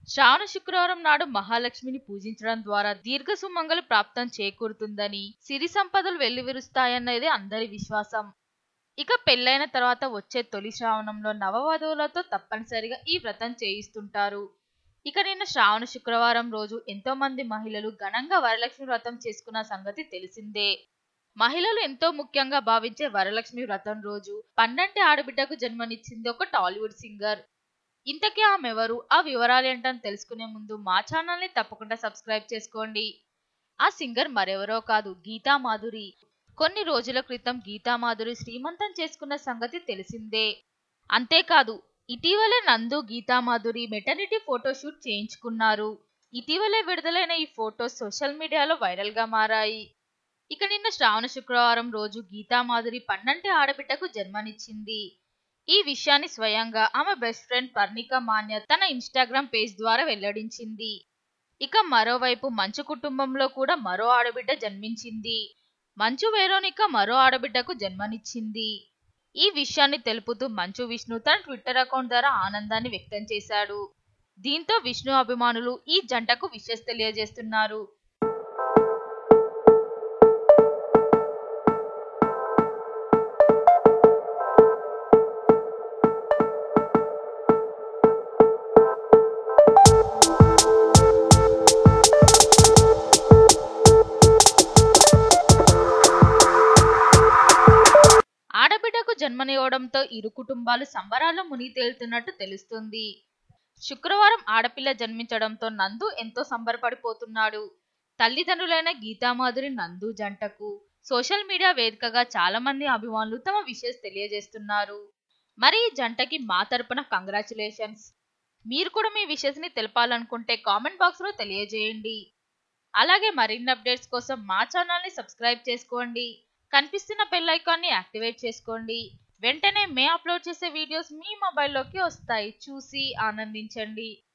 శ్రావణ శుక్రవారం నాడు మహాలక్ష్మిని పూజించడం ద్వారా దీర్ఘ సుమంగళ ప్రాప్తం చేకూరుతుందని సిరి సంపదలు వెల్లివిరుస్తాయన్నది అందరి విశ్వాసం ఇక పెళ్ళైన తర్వాత వచ్చే తొలి శ్రావణంలో నవవధువులతో తప్పనిసరిగా ఈ వ్రతం చేయిస్తుంటారు ఇక నిన్న శ్రావణ శుక్రవారం రోజు ఎంతో మంది మహిళలు ఘనంగా వరలక్ష్మి వ్రతం చేసుకున్న సంగతి తెలిసిందే మహిళలు ఎంతో ముఖ్యంగా భావించే వరలక్ష్మి వ్రతం రోజు పన్నంటి ఆడబిడ్డకు జన్మనిచ్చింది ఒక టాలీవుడ్ సింగర్ ఇంతకీ ఆమె ఎవరు ఆ వివరాలు ఏంటని తెలుసుకునే ముందు మా ఛానల్ని తప్పకుండా సబ్స్క్రైబ్ చేసుకోండి ఆ సింగర్ మరెవరో కాదు గీతా మాధురి కొన్ని రోజుల క్రితం గీతా మాధురి శ్రీమంతం చేసుకున్న సంగతి తెలిసిందే అంతేకాదు ఇటీవలే నందు గీతా మాధురి మెటర్నిటీ ఫోటోషూట్ చేయించుకున్నారు ఇటీవలే విడుదలైన ఈ ఫోటోస్ సోషల్ మీడియాలో వైరల్ గా మారాయి ఇక నిన్న శ్రావణ శుక్రవారం రోజు గీతా మాధురి పన్నంటి ఆడబిడ్డకు జన్మనిచ్చింది ఈ విషయాన్ని స్వయంగా ఆమె బెస్ట్ ఫ్రెండ్ పర్ణిక మాన్య తన ఇన్స్టాగ్రామ్ పేజ్ ద్వారా వెల్లడించింది ఇక మరోవైపు మంచు కుటుంబంలో కూడా మరో ఆడబిడ్డ జన్మించింది మంచు వేరోనిక మరో ఆడబిడ్డకు జన్మనిచ్చింది ఈ విషయాన్ని తెలుపుతూ మంచు విష్ణు తన ట్విట్టర్ అకౌంట్ ద్వారా ఆనందాన్ని వ్యక్తం చేశాడు దీంతో విష్ణు అభిమానులు ఈ జంటకు విషెస్ తెలియజేస్తున్నారు ఆడబిడ్డకు జన్మనివ్వడంతో ఇరు కుటుంబాలు సంబరాల్లో మునిగి తేలుతున్నట్టు తెలుస్తుంది శుక్రవారం ఆడపిల్ల జన్మించడంతో నందు ఎంతో సంబరపడిపోతున్నాడు తల్లిదండ్రులైన గీతామాధురి నందు జంటకు సోషల్ మీడియా వేదికగా చాలా మంది అభిమానులు తమ విషెస్ తెలియజేస్తున్నారు మరి ఈ జంటకి మా తరపున కంగ్రాచులేషన్స్ మీరు కూడా మీ విషెస్ ని తెలపాలనుకుంటే కామెంట్ బాక్స్ లో తెలియజేయండి అలాగే మరిన్ని అప్డేట్స్ కోసం మా ఛానల్ ని సబ్స్క్రైబ్ చేసుకోండి కనిపిస్తున్న బెల్ ఐకాన్ని యాక్టివేట్ చేసుకోండి వెంటనే మే అప్లోడ్ చేసే వీడియోస్ మీ మొబైల్లోకి వస్తాయి చూసి ఆనందించండి